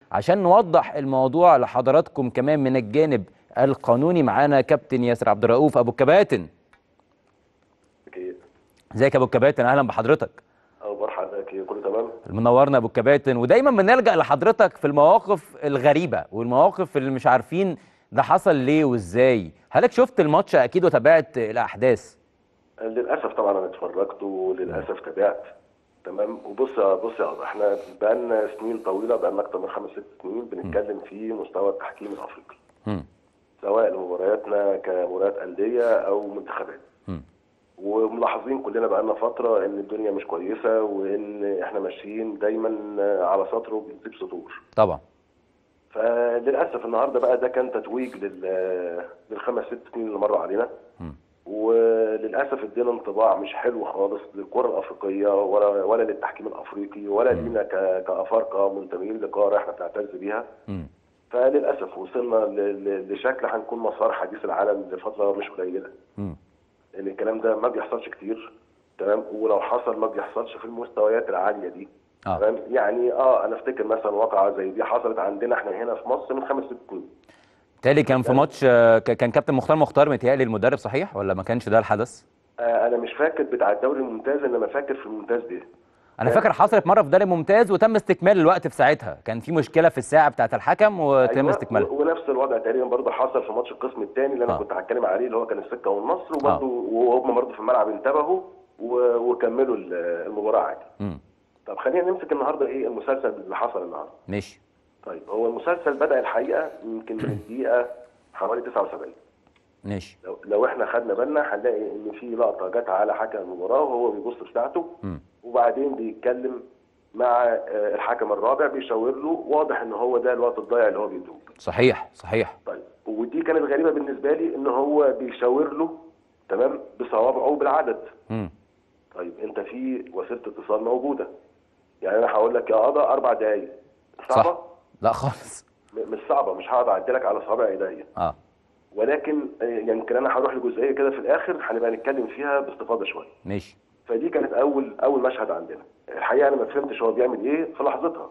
عشان نوضح الموضوع لحضراتكم كمان من الجانب القانوني معانا كابتن ياسر عبد الرؤوف ابو الكباتن اكيد ازيك يا ابو الكباتن اهلا بحضرتك اخبار حضرتك ايه كله تمام منورنا ابو الكباتن ودايما بنلجا لحضرتك في المواقف الغريبه والمواقف اللي مش عارفين ده حصل ليه وازاي حضرتك شفت الماتش اكيد وتابعت الاحداث للاسف طبعا انا اتفرجت وللاسف تابعت تمام وبص يا بص يا أبو، احنا بقالنا سنين طويله بقالنا اكتر من خمس ست سنين بنتكلم في مستوى التحكيم الافريقي مم. سواء لمبارياتنا كمباريات انديه او منتخبات مم. وملاحظين كلنا بقالنا فتره ان الدنيا مش كويسه وان احنا ماشيين دايما على سطر وبنسيب سطور طبعا فللاسف النهارده بقى ده كان تتويج لل للخمس ست سنين اللي مروا علينا مم. وللاسف ادينا انطباع مش حلو خالص للكره الافريقيه ولا ولا للتحكيم الافريقي ولا لينا ك- كافارقه منتمين لقاره احنا بنعتز بيها مم. فللاسف وصلنا ل- ل- لشكل هنكون مسار حديث العالم لفتره مش قليله مم. لان الكلام ده ما بيحصلش كتير تمام ولو حصل ما بيحصلش في المستويات العاليه دي اه تمام يعني اه انا افتكر مثلا واقعه زي دي حصلت عندنا احنا هنا في مصر من خمس ست سنين تالي كان في ماتش آه، ك- كان كابتن مختار مختار متهيألي المدرب صحيح ولا ما كانش ده الحدث؟ آه انا مش فاكر بتاع الدوري الممتاز انما فاكر في الممتاز دي انا فاكر حصلت مره في دوري ممتاز وتم استكمال الوقت في ساعتها كان في مشكله في الساعه بتاعه الحكم وتم أيوة، استكمالها و- ونفس الوضع تقريبا برضه حصل في ماتش القسم الثاني اللي انا آه. كنت هتكلم عليه اللي هو كان السكه والنصر وبرضه وهم برضه في الملعب انتبهوا و- وكملوا ال- المباراه عادي. امم طب خلينا نمسك النهارده ايه المسلسل اللي حصل النهارده. ماشي طيب هو المسلسل بدا الحقيقه يمكن من الدقيقه حوالي 79 ماشي لو, لو احنا خدنا بالنا هنلاقي ان في لقطه جت على حكم المباراه وهو بيبص في ساعته امم وبعدين بيتكلم مع آه، الحكم الرابع بيشاور له واضح ان هو ده الوقت الضايع اللي هو بيدوه. صحيح صحيح طيب ودي كانت غريبه بالنسبه لي ان هو بيشاور له تمام بصوابعه بالعدد امم طيب انت في وسيله اتصال موجوده يعني انا هقول لك يا قضا اربع دقايق صعبه صح لا خالص م- مش صعبه مش هقعد اعدلك على صوابع ايديا اه ولكن آه، يمكن انا هروح لجزئيه كده في الاخر هنبقى نتكلم فيها باستفاضه شويه ماشي فدي كانت اول اول مشهد عندنا الحقيقه انا ما فهمتش هو بيعمل ايه في لحظتها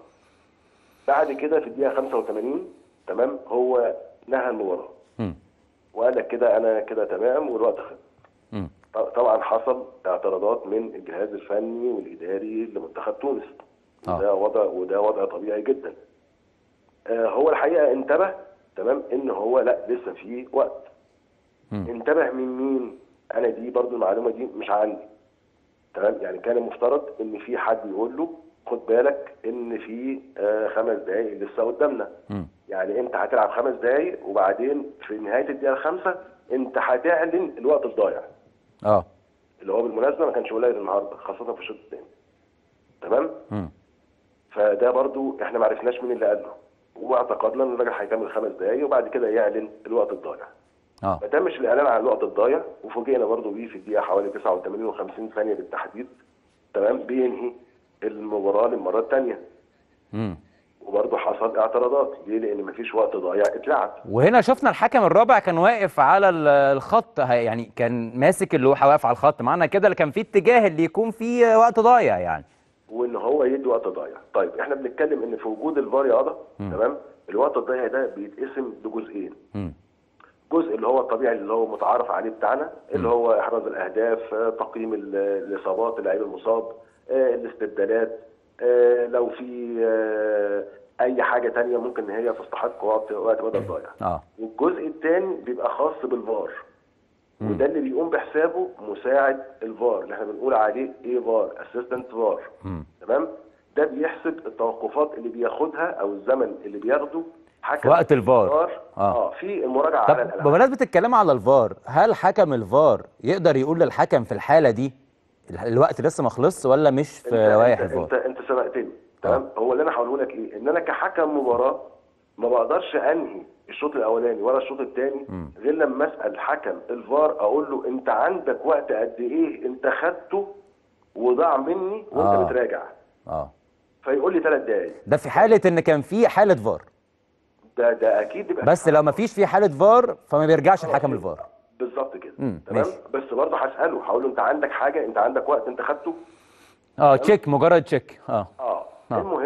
بعد كده في الدقيقه 85 تمام هو نهى المباراه امم وقال لك كده انا كده تمام والوقت خلص امم ط- طبعا حصل اعتراضات من الجهاز الفني والاداري لمنتخب تونس آه. وده وضع وده وضع طبيعي جدا آه هو الحقيقه انتبه تمام ان هو لا لسه في وقت مم. انتبه من مين انا دي برضو المعلومه دي مش عندي تمام يعني كان المفترض ان في حد يقول له خد بالك ان في آه خمس دقائق لسه قدامنا امم يعني انت هتلعب خمس دقائق وبعدين في نهايه الدقيقه الخامسه انت هتعلن الوقت الضايع اه اللي هو بالمناسبه ما كانش قليل النهارده خاصه في الشوط الثاني تمام امم فده برضو احنا ما عرفناش مين اللي قاله واعتقدنا ان الراجل هيكمل خمس دقايق وبعد كده يعلن الوقت الضايع اه ما تمش الاعلان عن الوقت الضايع وفوجئنا برضو بيه في الدقيقه حوالي 89 و50 ثانيه بالتحديد تمام بينهي المباراه للمره الثانيه امم وبرضه حصل اعتراضات ليه؟ لان مفيش وقت ضايع اتلعب وهنا شفنا الحكم الرابع كان واقف على ال- الخط ه- يعني كان ماسك اللوحه واقف على الخط معنى كده اللي كان في اتجاه اللي يكون فيه وقت ضايع يعني وان هو يدي وقت ضايع طيب احنا بنتكلم ان في وجود الفار يا قضا تمام الوقت الضايع ده بيتقسم لجزئين امم جزء اللي هو الطبيعي اللي هو متعارف عليه بتاعنا اللي هو احراز الاهداف آه، تقييم ال- الاصابات اللعيب المصاب آه، الاستبدالات آه، لو في آه، اي حاجه تانية ممكن ان هي تستحق وقت وقت بدل ضايع اه والجزء الثاني بيبقى خاص بالفار وده اللي بيقوم بحسابه مساعد الفار اللي احنا بنقول عليه ايه فار اسيستنت فار امم تمام ده بيحسب التوقفات اللي بياخدها او الزمن اللي بياخده حكم في وقت الفار. اه, آه. آه في المراجعه على طب الالعاب بمناسبه الكلام على الفار هل حكم الفار يقدر يقول للحكم في الحاله دي ال- الوقت لسه ما خلصش ولا مش في انت لوائح انت, انت الفار انت سبقتني تمام هو اللي انا هقوله لك ايه ان انا كحكم مباراه ما بقدرش انهي الشوط الاولاني ولا الشوط الثاني غير لما اسال حكم الفار اقول له انت عندك وقت قد ايه انت خدته وضاع مني وانت آه. بتراجع اه فيقول لي ثلاث دقايق ده في حاله ان كان في حاله فار ده ده اكيد بيبقى بس لو ما فيش في حاله فار فما بيرجعش الحكم الفار بالظبط كده مم، تمام ماشي. بس برضه هساله هقول له انت عندك حاجه انت عندك وقت انت خدته اه تشيك مجرد تشيك اه اه آه. المهم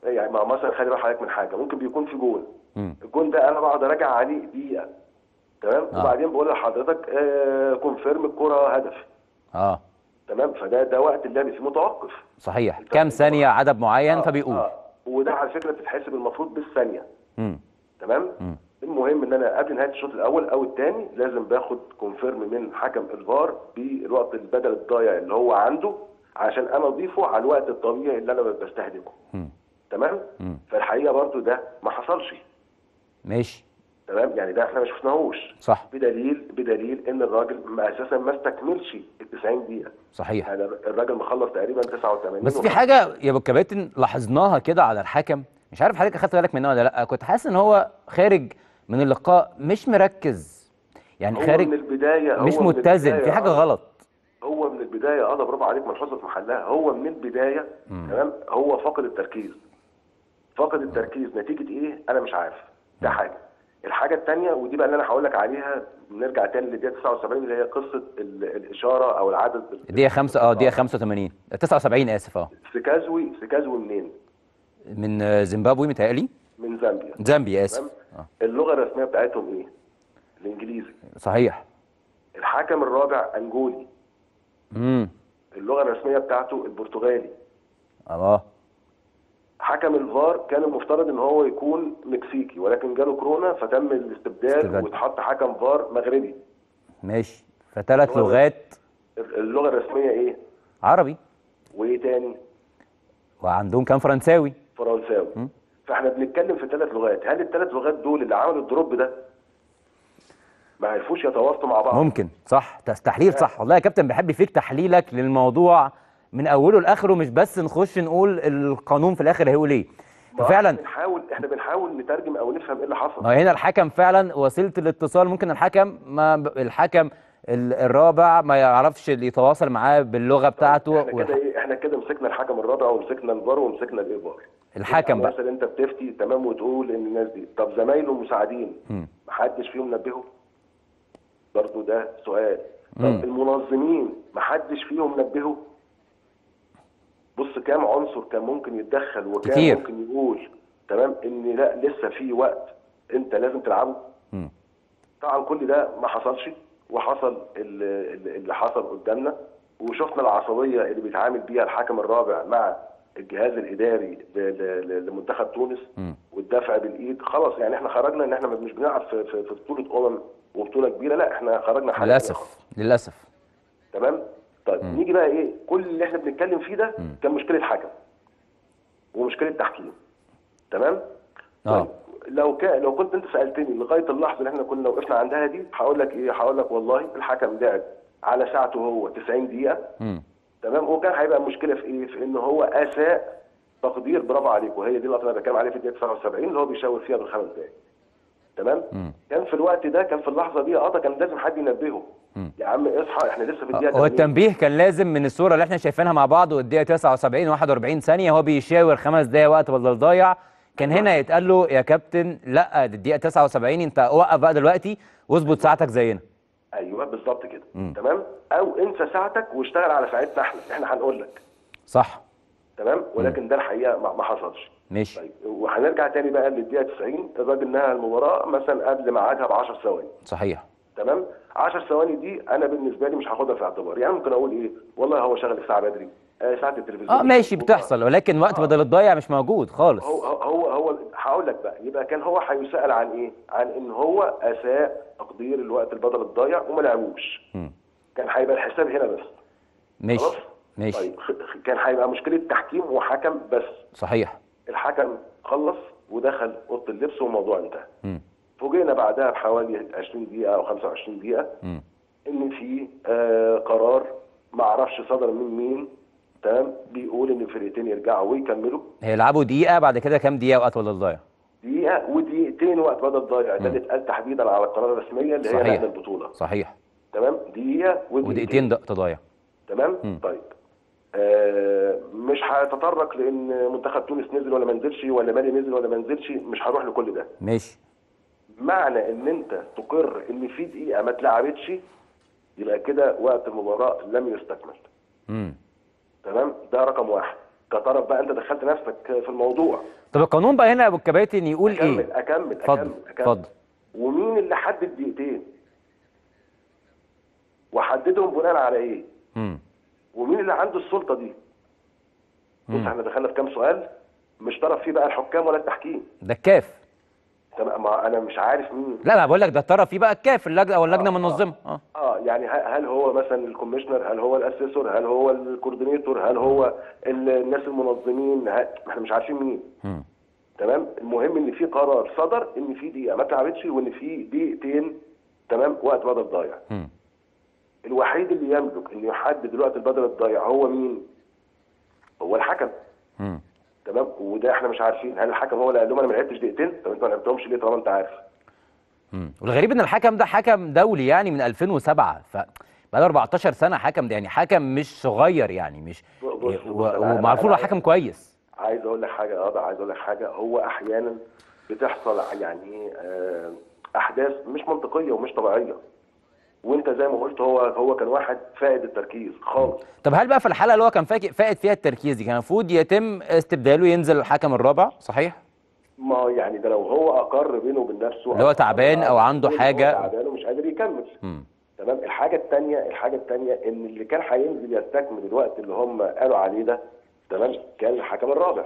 يعني ما مثلا خلي بال حضرتك من حاجه ممكن بيكون في جول مم. الجول ده انا بقعد اراجع عليه دقيقه تمام آه. وبعدين بقول لحضرتك آه كونفيرم الكره هدف اه تمام فده ده وقت اللعب فيه متوقف صحيح كام ثانيه عدد معين آه، فبيقول آه. وده على فكره بتتحسب المفروض بالثانيه مم. تمام مم. المهم ان انا قبل نهايه الشوط الاول او الثاني لازم باخد كونفيرم من حكم الفار بالوقت البدل الضايع اللي هو عنده عشان انا اضيفه على الوقت الطبيعي اللي انا بستهدفه مم. تمام مم. فالحقيقه برضو ده ما حصلش ماشي تمام يعني ده احنا ما شفناهوش صح بدليل بدليل ان الراجل ما اساسا ما استكملش ال 90 دقيقه صحيح يعني الراجل مخلص تقريبا 89 بس في وخمسة. حاجه يا ابو الكباتن لاحظناها كده على الحكم مش عارف حضرتك اخدت بالك منها ولا لا كنت حاسس ان هو خارج من اللقاء مش مركز يعني هو خارج من البدايه هو مش من متزن البداية في حاجه آه. غلط هو من البدايه اه ده برافو عليك ملحوظه في محلها هو من البدايه تمام هو فاقد التركيز فاقد التركيز نتيجه ايه انا مش عارف ده حاجه الحاجه الثانيه ودي بقى اللي انا هقول لك عليها نرجع تاني للدقيقه 79 اللي هي قصه ال- الاشاره او العدد دقيقه خمسة اه دقيقه 85 79 اسف اه سكازوي سكازوي منين؟ من آه، زيمبابوي متهيألي من زامبيا زامبيا اسف تمام آه. اللغه الرسميه بتاعتهم ايه؟ الانجليزي صحيح الحكم الرابع انجولي امم اللغه الرسميه بتاعته البرتغالي اه حكم الفار كان المفترض ان هو يكون مكسيكي ولكن جاله كورونا فتم الاستبدال استبدال. واتحط حكم فار مغربي ماشي فثلاث هو- لغات اللغه الرسميه ايه عربي وايه تاني وعندهم كان فرنساوي فرنساوي فاحنا بنتكلم في ثلاث لغات هل الثلاث لغات دول اللي عملوا الدروب ده ما عرفوش يتواصلوا مع بعض ممكن صح تس- تحليل صح والله يا كابتن بحب فيك تحليلك للموضوع من اوله لاخره مش بس نخش نقول القانون في الاخر هيقول ايه ما ففعلا احنا بنحاول احنا بنحاول نترجم او نفهم ايه اللي حصل ما هو هنا الحكم فعلا وسيله الاتصال ممكن الحكم ما ب- الحكم ال- الرابع ما يعرفش اللي يتواصل معاه باللغه بتاعته احنا كده والح- ايه احنا كده مسكنا الحكم الرابع ومسكنا الفار ومسكنا الايفار الحكم بقى مثلا انت بتفتي تمام وتقول ان الناس دي طب زمايله المساعدين مم. محدش فيهم نبهه برضو ده سؤال طب مم. المنظمين محدش فيهم نبهه بص كام عنصر كان ممكن يتدخل وكان كتير. ممكن يقول تمام ان لا لسه في وقت انت لازم تلعبه مم. طبعا كل ده ما حصلش وحصل ال- ال- اللي حصل قدامنا وشفنا العصبيه اللي بيتعامل بيها الحكم الرابع مع الجهاز الاداري ل- ل- ل- لمنتخب تونس مم. والدفع بالايد خلاص يعني احنا خرجنا ان احنا مش بنلعب في في في بطوله امم وبطوله كبيره لا احنا خرجنا حاجه تانية خالص. للاسف للاسف تمام طيب نيجي بقى ايه كل اللي احنا بنتكلم فيه ده كان مشكله حكم ومشكله تحكيم تمام اه طيب لو كان لو كنت انت سالتني لغايه اللحظه اللي احنا كنا وقفنا عندها دي هقول لك ايه هقول لك والله الحكم لعب على ساعته هو 90 دقيقه مم. تمام وكان هيبقى المشكله في ايه في ان هو اساء تقدير برافو عليك وهي دي اللقطه اللي انا بتكلم عليها في الدقيقه 79 اللي هو بيشاور فيها بالخمس دقائق تمام مم. كان في الوقت ده كان في اللحظه دي اه ده كان لازم حد ينبهه يا عم اصحى احنا لسه في الدقيقه هو 80. التنبيه كان لازم من الصوره اللي احنا شايفينها مع بعض والدقيقه 79 41 ثانيه هو بيشاور خمس دقايق وقت بدل ضايع كان هنا يتقال له يا كابتن لا دي الدقيقه 79 انت وقف بقى دلوقتي واظبط ساعتك زينا ايوه بالظبط كده تمام او انسى ساعتك واشتغل على ساعتنا احنا احنا هنقول لك صح تمام ولكن ده الحقيقه ما ما حصلش ماشي طيب وهنرجع تاني بقى للدقيقه 90 الراجل نهى المباراه مثلا قبل ميعادها ب 10 ثواني صحيح تمام 10 ثواني دي انا بالنسبه لي مش هاخدها في الاعتبار يعني ممكن اقول ايه والله هو شغل الساعه بدري آه ساعه التلفزيون اه مش ماشي مظبوطة. بتحصل ولكن وقت بدل الضايع مش موجود خالص هو هو هو هقول لك بقى يبقى كان هو هيسال عن ايه؟ عن ان هو اساء تقدير الوقت البدل الضايع وما لعبوش مم. كان هيبقى الحساب هنا بس ماشي خلاص ماشي طيب خ- خ- كان هيبقى مشكله تحكيم وحكم بس صحيح الحكم خلص ودخل اوضه اللبس والموضوع انتهى مم. فوجئنا بعدها بحوالي 20 دقيقه او 25 دقيقه مم. ان في آه قرار ما اعرفش صدر من مين تمام بيقول ان الفرقتين يرجعوا ويكملوا هيلعبوا دقيقه بعد كده كام دقيقه وقت بدل الضايع دقيقه ودقيقتين وقت بدل ضايع ده اللي اتقال تحديدا على القرار الرسميه اللي هي صحيح. نقل البطوله صحيح تمام دقيقه ودقيقتين ودقيقتين د- تضايع تمام مم. طيب آه مش هتطرق لان منتخب تونس نزل ولا ما نزلش ولا مالي نزل ولا ما نزلش مش هروح لكل ده ماشي معنى ان انت تقر ان في دقيقه ما اتلعبتش يبقى كده وقت المباراه لم يستكمل امم تمام ده رقم واحد كطرف بقى انت دخلت نفسك في الموضوع طب القانون بقى هنا يا ابو الكباتن يقول اكمل ايه اكمل اتفضل اكمل اكمل اتفضل ومين اللي حدد دقيقتين وحددهم بناء على ايه مم. ومين اللي عنده السلطه دي بص مم. احنا دخلنا في كام سؤال مش طرف فيه بقى الحكام ولا التحكيم ده الكاف تمام ما انا مش عارف مين لا انا بقول لك ده الطرف فيه بقى الكاف اللجنه او اللجنه آه، آه. المنظمه اه اه يعني ه- هل هو مثلا الكوميشنر هل هو الاسيسور هل هو الكوردينيتور هل هو ال- الناس المنظمين ه- احنا مش عارفين مين مم. تمام المهم ان في قرار صدر ان في دقيقه ما اتلعبتش وان في دقيقتين تمام وقت بدل ضايع مم. الوحيد اللي يملك انه يحدد الوقت البدل الضايع هو مين هو الحكم مم. تمام وده احنا مش عارفين هل الحكم هو اللي قال لهم انا ما لعبتش دقيقتين طب انت ما لعبتهمش ليه طالما انت عارف مم. والغريب ان الحكم ده حكم دولي يعني من 2007 ف بقى 14 سنه حكم ده يعني حكم مش صغير يعني مش بص- بص- و- بص، أنا- ومعروف انه أنا- حكم كويس عايز اقول لك حاجه اه عايز اقول لك حاجه هو احيانا بتحصل يعني آه، احداث مش منطقيه ومش طبيعيه وانت زي ما قلت هو هو كان واحد فائد التركيز خالص طب هل بقى في الحلقه اللي هو كان فاك- فائد فيها التركيز دي كان المفروض يتم استبداله ينزل الحكم الرابع صحيح؟ ما يعني ده لو هو اقر بينه وبين نفسه اللي هو تعبان أو عنده إن هو حاجة. تعبان ومش قادر يكمل مم. تمام الحاجه الثانيه الحاجه الثانيه ان اللي كان هينزل يستكمل الوقت اللي هم قالوا عليه ده تمام كان الحكم الرابع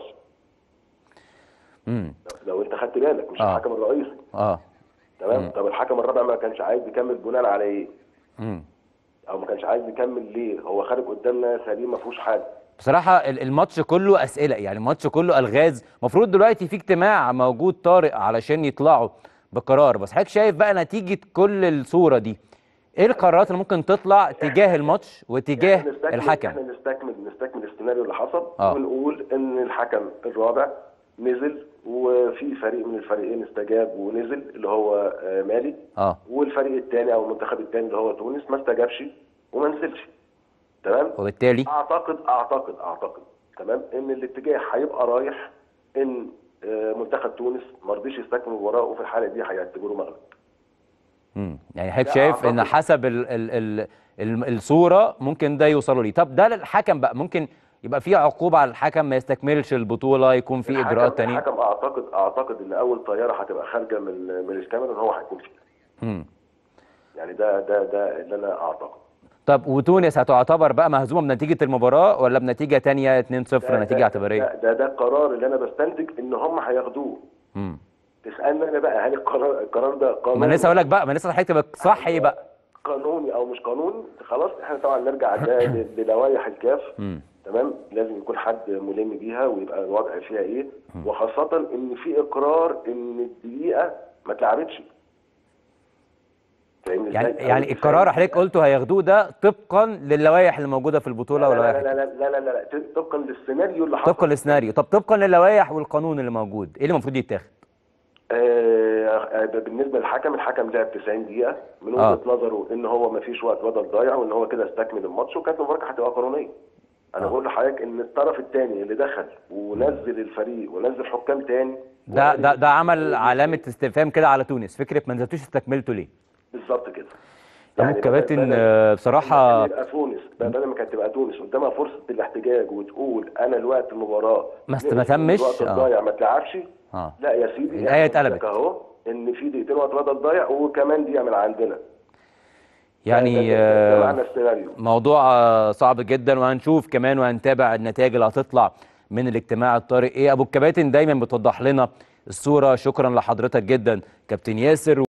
مم. لو انت خدت بالك مش آه. الحكم الرئيسي اه تمام طب الحكم الرابع ما كانش عايز يكمل بناء على ايه مم. او ما كانش عايز يكمل ليه هو خارج قدامنا سليم ما فيهوش حاجه بصراحة ال- الماتش كله أسئلة يعني الماتش كله ألغاز المفروض دلوقتي في اجتماع موجود طارئ علشان يطلعوا بقرار بس حضرتك شايف بقى نتيجة كل الصورة دي ايه القرارات اللي ممكن تطلع تجاه الماتش وتجاه احنا نستكمل الحكم احنا نستكمل نستكمل السيناريو اللي حصل آه. ونقول ان الحكم الرابع نزل وفي فريق من الفريقين استجاب ونزل اللي هو آه، مالي اه والفريق الثاني او المنتخب الثاني اللي هو تونس ما استجابش وما نزلش تمام وبالتالي اعتقد اعتقد اعتقد تمام ان الاتجاه هيبقى رايح ان آه، منتخب تونس ما رضيش يستكمل المباراه وفي الحاله دي هيعتبروه مغلوب مم. يعني حضرتك لا، شايف ان أعتقد. حسب ال ال ال ال الصورة ممكن ده يوصلوا ليه طب ده للحكم بقى ممكن يبقى في عقوبة على الحكم ما يستكملش البطولة يكون في الحكم- إجراءات تانية الحكم اعتقد اعتقد ان اول طياره هتبقى خارجه من من الكاميرون هو هيكون فيها مم. يعني ده ده ده اللي انا اعتقد طب وتونس هتعتبر بقى مهزومة بنتيجة المباراة ولا بنتيجة تانية 2-0 ده- نتيجة ده- اعتبارية ده ده, ده القرار اللي انا بستنتج ان هم هياخدوه مم. تسالني انا بقى هل القرار القرار ده قانوني ما أنا لسه هقول لك بقى ما أنا لسه حضرتك تبقى صح ايه بقى قانوني او مش قانوني خلاص احنا طبعا نرجع ده ل- للوائح الكاف مم. تمام لازم يكون حد ملم بيها ويبقى الوضع فيها ايه وخاصه ان في اقرار ان الدقيقه ما اتلعبتش فاهمني يعني إزاي؟ يعني أو- القرار حضرتك قلته هياخدوه ده طبقا للوائح اللي موجودة في البطولة لا واللوائح لا لا لا لا لا لا طبقا للسيناريو اللي حصل طبقا للسيناريو طب طبقا للوائح والقانون اللي موجود ايه اللي المفروض يتاخد آه ده بالنسبه للحكم الحكم لعب 90 دقيقه من آه. وجهه نظره ان هو ما فيش وقت بدل ضايع وان هو كده استكمل الماتش وكانت المباراه هتبقى قانونيه انا آه. بقول لحضرتك ان الطرف الثاني اللي دخل ونزل الفريق ونزل حكام تاني ده ده ده عمل علامة استفهام كده على تونس فكرة ما نزلتوش استكملتوا ليه بالظبط كده طب يعني الكباتن بدل- آه، بدل بصراحة ما يبقى تونس بدل ما كانت تبقى تونس قدامها فرصه الاحتجاج وتقول انا الوقت المباراه ما است- ما تمش، الوقت آه. الضايع ما اتلعبش اه لا يا سيدي الآية إحنا اتقلبت. اهو ان في دقيقتين وقت بدل ضايع وكمان دقيقه من عندنا يعني ده, ده, ده آه، معنى السيناريو موضوع آه، صعب جدا وهنشوف كمان وهنتابع النتائج اللي هتطلع من الاجتماع الطارئ ايه ابو الكباتن دايما بتوضح لنا الصورة شكرا لحضرتك جدا كابتن ياسر